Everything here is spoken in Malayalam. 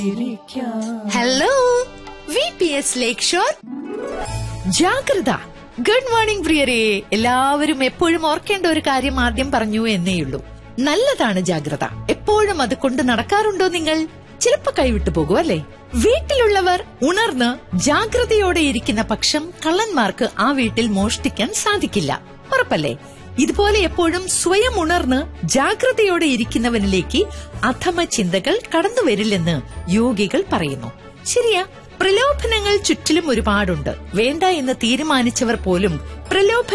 ഹലോ വി പി എസ് ലേക്ക് ഷോർ ജാഗ്രത ഗുഡ് മോർണിംഗ് പ്രിയരെ എല്ലാവരും എപ്പോഴും ഓർക്കേണ്ട ഒരു കാര്യം ആദ്യം പറഞ്ഞു എന്നേയുള്ളൂ നല്ലതാണ് ജാഗ്രത എപ്പോഴും അത് കൊണ്ട് നടക്കാറുണ്ടോ നിങ്ങൾ ചിലപ്പോ കൈവിട്ടു പോകും അല്ലേ വീട്ടിലുള്ളവർ ഉണർന്ന് ജാഗ്രതയോടെ ഇരിക്കുന്ന പക്ഷം കള്ളന്മാർക്ക് ആ വീട്ടിൽ മോഷ്ടിക്കാൻ സാധിക്കില്ല ഉറപ്പല്ലേ ഇതുപോലെ എപ്പോഴും സ്വയം ഉണർന്ന് ജാഗ്രതയോടെ ഇരിക്കുന്നവനിലേക്ക് അധമ ചിന്തകൾ കടന്നുവരില്ലെന്ന് യോഗികൾ പറയുന്നു ശരിയാ പ്രലോഭനങ്ങൾ ചുറ്റിലും ഒരുപാടുണ്ട് വേണ്ട എന്ന് തീരുമാനിച്ചവർ പോലും പ്രലോഭ